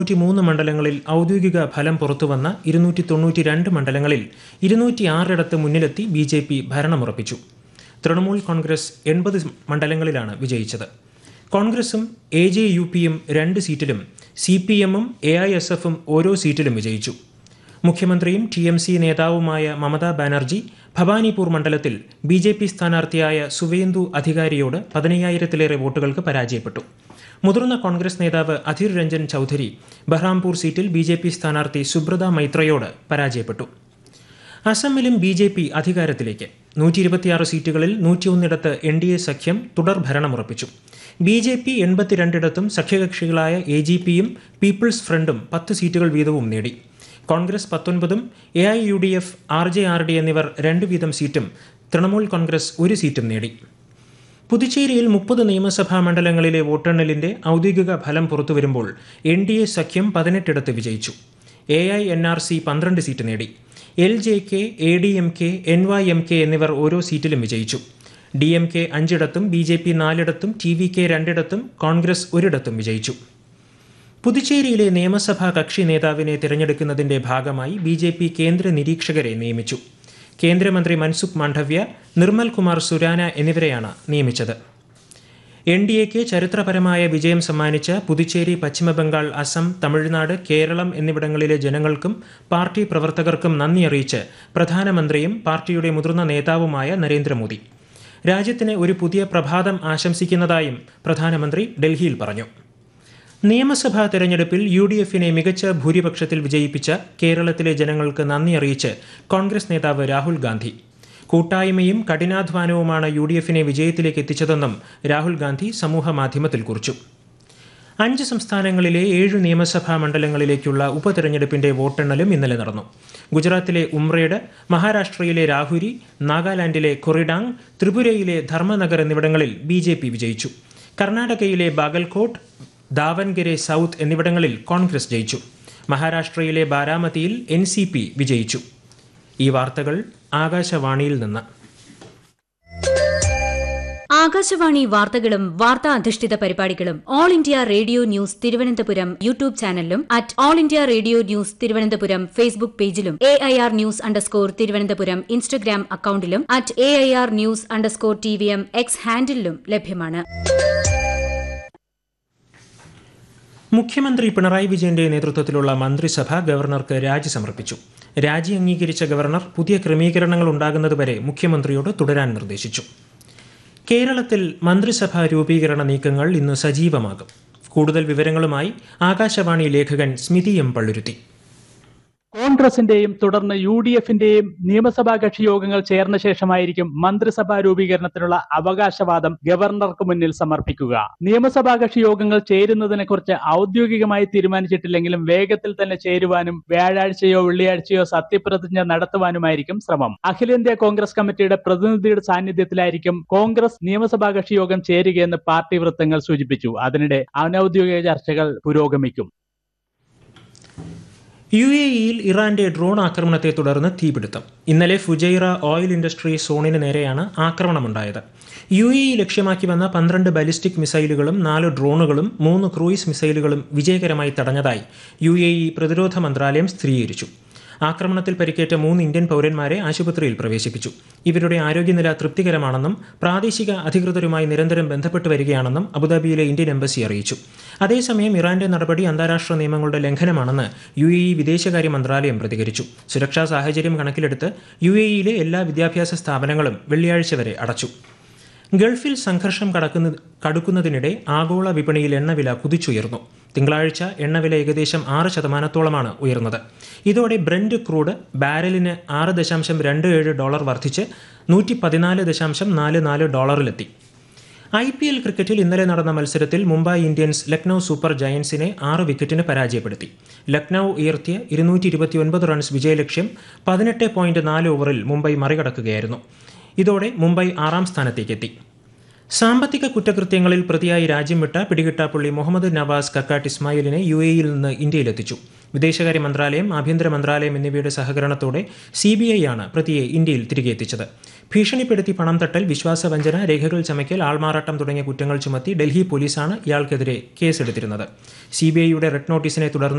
മൂന്ന് മണ്ഡലങ്ങളിൽ ഔദ്യോഗിക ഫലം പുറത്തുവന്ന ഇരുന്നൂറ്റി തൊണ്ണൂറ്റി രണ്ട് മണ്ഡലങ്ങളിൽ ഇരുന്നൂറ്റി ആറിടത്ത് മുന്നിലെത്തി ബി ജെ പി ഭരണമുറപ്പിച്ചു തൃണമൂൽ കോൺഗ്രസ് എൺപത് മണ്ഡലങ്ങളിലാണ് വിജയിച്ചത് കോൺഗ്രസും എ ജെ യു പിയും രണ്ട് സീറ്റിലും സി പി എമ്മും എ ഐ എസ് എഫും ഓരോ സീറ്റിലും വിജയിച്ചു മുഖ്യമന്ത്രിയും ടി എം സി നേതാവുമായ മമതാ ബാനർജി ഭവാനിപൂർ മണ്ഡലത്തിൽ ബി ജെ പി സ്ഥാനാർത്ഥിയായ സുവേന്ദു അധികാരിയോട് പതിനയ്യായിരത്തിലേറെ വോട്ടുകൾക്ക് പരാജയപ്പെട്ടു മുതിർന്ന കോൺഗ്രസ് നേതാവ് അധീർ രഞ്ജൻ ചൌധരി ബഹ്റാംപൂർ സീറ്റിൽ ബി ജെ പി സ്ഥാനാർത്ഥി സുബ്രത മൈത്രയോട് പരാജയപ്പെട്ടു അസമിലും ബി ജെ പി അധികാരത്തിലേക്ക് നൂറ്റി ഇരുപത്തിയാറ് സീറ്റുകളിൽ നൂറ്റിയൊന്നിടത്ത് എൻ ഡി എ സഖ്യം തുടർ ഭരണമുറപ്പിച്ചു ബി ജെ പി എൺപത്തിരണ്ടിടത്തും സഖ്യകക്ഷികളായ എ ജി പിയും പീപ്പിൾസ് ഫ്രണ്ടും പത്ത് സീറ്റുകൾ വീതവും നേടി കോൺഗ്രസ് പത്തൊൻപതും A I U D F R J R D എന്നിവർ രണ്ട് വീതം സീറ്റും തൃണമൂൽ കോൺഗ്രസ് ഒരു സീറ്റും നേടി പുതുച്ചേരിയിൽ മുപ്പത് നിയമസഭാ മണ്ഡലങ്ങളിലെ വോട്ടെണ്ണലിന്റെ ഔദ്യോഗിക ഫലം പുറത്തുവരുമ്പോൾ എൻ ഡി എ സഖ്യം പതിനെട്ടിടത്ത് വിജയിച്ചു A I N R C പന്ത്രണ്ട് സീറ്റ് നേടി L J K A D M K N Y M K എന്നിവർ ഓരോ സീറ്റിലും വിജയിച്ചു ഡി എം കെ അഞ്ചിടത്തും ബി ജെ പി നാലിടത്തും ടി വി കെ രണ്ടിടത്തും കോൺഗ്രസ് ഒരിടത്തും വിജയിച്ചു പുതുച്ചേരിയിലെ നിയമസഭാ കക്ഷി നേതാവിനെ തിരഞ്ഞെടുക്കുന്നതിന്റെ ഭാഗമായി ബി ജെ പി കേന്ദ്ര നിരീക്ഷകരെ നിയമിച്ചു കേന്ദ്രമന്ത്രി മൻസുഖ് മാണ്ഡവ്യ നിർമ്മൽ കുമാർ സുരാന എന്നിവരെയാണ് നിയമിച്ചത് എൻ ഡി എക്ക് ചരിത്രപരമായ വിജയം സമ്മാനിച്ച പുതുച്ചേരി പശ്ചിമബംഗാൾ അസം തമിഴ്നാട് കേരളം എന്നിവിടങ്ങളിലെ ജനങ്ങൾക്കും പാർട്ടി പ്രവർത്തകർക്കും നന്ദി അറിയിച്ച് പ്രധാനമന്ത്രിയും പാർട്ടിയുടെ മുതിർന്ന നേതാവുമായ നരേന്ദ്രമോദി രാജ്യത്തിന് ഒരു പുതിയ പ്രഭാതം ആശംസിക്കുന്നതായും പ്രധാനമന്ത്രി ഡൽഹിയിൽ പറഞ്ഞു നിയമസഭാ തെരഞ്ഞെടുപ്പിൽ യു ഡി എഫിനെ മികച്ച ഭൂരിപക്ഷത്തിൽ വിജയിപ്പിച്ച കേരളത്തിലെ ജനങ്ങൾക്ക് നന്ദി അറിയിച്ച് കോൺഗ്രസ് നേതാവ് രാഹുൽ ഗാന്ധി കൂട്ടായ്മയും കഠിനാധ്വാനവുമാണ് യു ഡി എഫിനെ വിജയത്തിലേക്ക് എത്തിച്ചതെന്നും രാഹുൽ ഗാന്ധി സമൂഹ മാധ്യമത്തിൽ കുറിച്ചു അഞ്ച് സംസ്ഥാനങ്ങളിലെ ഏഴ് നിയമസഭാ മണ്ഡലങ്ങളിലേക്കുള്ള ഉപതെരഞ്ഞെടുപ്പിന്റെ വോട്ടെണ്ണലും ഇന്നലെ നടന്നു ഗുജറാത്തിലെ ഉംറേഡ് മഹാരാഷ്ട്രയിലെ രാഹുരി നാഗാലാൻഡിലെ കൊറിഡാങ് ത്രിപുരയിലെ ധർമ്മനഗർ എന്നിവിടങ്ങളിൽ ബി ജെ പി വിജയിച്ചു കർണാടകയിലെ ബാഗൽകോട്ട് ദാവൻഗരെ സൗത്ത് എന്നിവിടങ്ങളിൽ കോൺഗ്രസ് ജയിച്ചു മഹാരാഷ്ട്രയിലെ ബാരാമതിയിൽ എൻ സി പി വിജയിച്ചു ഈ വാർത്തകൾ ആകാശവാണിയിൽ നിന്ന് ആകാശവാണി വാർത്തകളും വാർത്താ അധിഷ്ഠിത പരിപാടികളും all India radio news Thiruvananthapuram YouTube ചാനലിലും at all India radio news Thiruvananthapuram Facebook പേജിലും A I R news underscore Thiruvananthapuram Instagram അക്കൌണ്ടിലും at A I R news underscore T V M X ഹാൻഡിലും ലഭ്യമാണ് മുഖ്യമന്ത്രി പിണറായി വിജയന്റെ നേതൃത്വത്തിലുള്ള മന്ത്രിസഭ ഗവർണർക്ക് രാജി സമർപ്പിച്ചു രാജി അംഗീകരിച്ച ഗവർണർ പുതിയ ക്രമീകരണങ്ങൾ ഉണ്ടാകുന്നതുവരെ മുഖ്യമന്ത്രിയോട് തുടരാൻ നിർദ്ദേശിച്ചു കേരളത്തിൽ മന്ത്രിസഭാ രൂപീകരണ നീക്കങ്ങൾ ഇന്ന് സജീവമാകും കൂടുതൽ വിവരങ്ങളുമായി ആകാശവാണി ലേഖകൻ സ്മിതി എം പള്ളുരുത്തി കോൺഗ്രസിന്റെയും തുടർന്ന് യു ഡി എഫിന്റെയും നിയമസഭാ കക്ഷി യോഗങ്ങൾ ചേർന്ന ശേഷമായിരിക്കും മന്ത്രിസഭാ രൂപീകരണത്തിനുള്ള അവകാശവാദം ഗവർണർക്ക് മുന്നിൽ സമർപ്പിക്കുക നിയമസഭാ കക്ഷി യോഗങ്ങൾ ചേരുന്നതിനെ കുറിച്ച് ഔദ്യോഗികമായി തീരുമാനിച്ചിട്ടില്ലെങ്കിലും വേഗത്തിൽ തന്നെ ചേരുവാനും വ്യാഴാഴ്ചയോ വെള്ളിയാഴ്ചയോ സത്യപ്രതിജ്ഞ നടത്തുവാനുമായിരിക്കും ശ്രമം അഖിലേന്ത്യാ കോൺഗ്രസ് കമ്മിറ്റിയുടെ പ്രതിനിധിയുടെ സാന്നിധ്യത്തിലായിരിക്കും കോൺഗ്രസ് നിയമസഭാ കക്ഷി യോഗം ചേരുകയെന്ന് പാർട്ടി വൃത്തങ്ങൾ സൂചിപ്പിച്ചു അതിനിടെ അനൌദ്യോഗിക ചർച്ചകൾ പുരോഗമിക്കും യു എ ഇയിൽ ഇറാന്റെ ഡ്രോൺ ആക്രമണത്തെ തുടർന്ന് തീപിടുത്തം ഇന്നലെ ഫുജൈറ ഓയിൽ ഇൻഡസ്ട്രി സോണിന് നേരെയാണ് ആക്രമണമുണ്ടായത് യു എ ഇ ലക്ഷ്യമാക്കി വന്ന പന്ത്രണ്ട് ബാലിസ്റ്റിക് മിസൈലുകളും നാല് ഡ്രോണുകളും മൂന്ന് ക്രൂയിസ് മിസൈലുകളും വിജയകരമായി തടഞ്ഞതായി യു എ ഇ പ്രതിരോധ മന്ത്രാലയം സ്ഥിരീകരിച്ചു ആക്രമണത്തിൽ പരിക്കേറ്റ മൂന്ന് ഇന്ത്യൻ പൗരന്മാരെ ആശുപത്രിയിൽ പ്രവേശിപ്പിച്ചു ഇവരുടെ ആരോഗ്യനില തൃപ്തികരമാണെന്നും പ്രാദേശിക അധികൃതരുമായി നിരന്തരം ബന്ധപ്പെട്ട് വരികയാണെന്നും അബുദാബിയിലെ ഇന്ത്യൻ എംബസി അറിയിച്ചു അതേസമയം ഇറാന്റെ നടപടി അന്താരാഷ്ട്ര നിയമങ്ങളുടെ ലംഘനമാണെന്ന് യു എ ഇ വിദേശകാര്യ മന്ത്രാലയം പ്രതികരിച്ചു സുരക്ഷാ സാഹചര്യം കണക്കിലെടുത്ത് യു എ ഇയിലെ എല്ലാ വിദ്യാഭ്യാസ സ്ഥാപനങ്ങളും വെള്ളിയാഴ്ച വരെ അടച്ചു ഗൾഫിൽ സംഘർഷം കടക്കുന്ന കടുക്കുന്നതിനിടെ ആഗോള വിപണിയിൽ എണ്ണവില കുതിച്ചുയർന്നു തിങ്കളാഴ്ച എണ്ണവില ഏകദേശം ആറ് ശതമാനത്തോളമാണ് ഉയർന്നത് ഇതോടെ ബ്രന്റ് ക്രൂഡ് ബാരലിന് ആറ് ദശാംശം രണ്ട് ഏഴ് ഡോളർ വർദ്ധിച്ച് നൂറ്റി പതിനാല് ദശാംശം നാല് നാല് ഡോളറിലെത്തി ഐ പി എൽ ക്രിക്കറ്റിൽ ഇന്നലെ നടന്ന മത്സരത്തിൽ മുംബൈ ഇന്ത്യൻസ് ലക്നൌ സൂപ്പർ ജയൻസിനെ ആറ് വിക്കറ്റിന് പരാജയപ്പെടുത്തി ലക്നൌ ഉയർത്തിയ ഇരുന്നൂറ്റി ഇരുപത്തിയൊൻപത് റൺസ് വിജയലക്ഷ്യം പതിനെട്ട് പോയിന്റ് നാല് ഓവറിൽ മുംബൈ മറികടക്കുകയായിരുന്നു ഇതോടെ മുംബൈ ആറാം സ്ഥാനത്തേക്കെത്തി സാമ്പത്തിക കുറ്റകൃത്യങ്ങളിൽ പ്രതിയായി രാജ്യം വിട്ട പിടികിട്ടാപ്പുള്ളി മുഹമ്മദ് നവാസ് കക്കാട്ട് ഇസ്മായിലിനെ യു എയിൽ നിന്ന് ഇന്ത്യയിലെത്തിച്ചു വിദേശകാര്യ മന്ത്രാലയം ആഭ്യന്തര മന്ത്രാലയം എന്നിവയുടെ സഹകരണത്തോടെ സി ബി ഐ ആണ് പ്രതിയെ ഇന്ത്യയിൽ തിരികെ എത്തിച്ചത് ഭീഷണിപ്പെടുത്തി പണം തട്ടൽ വിശ്വാസവഞ്ചന രേഖകൾ ചമയ്ക്കൽ ആൾമാറാട്ടം തുടങ്ങിയ കുറ്റങ്ങൾ ചുമത്തി ഡൽഹി പോലീസാണ് ഇയാൾക്കെതിരെ കേസെടുത്തിരുന്നത് സി ബി ഐയുടെ റെഡ് നോട്ടീസിനെ തുടർന്ന്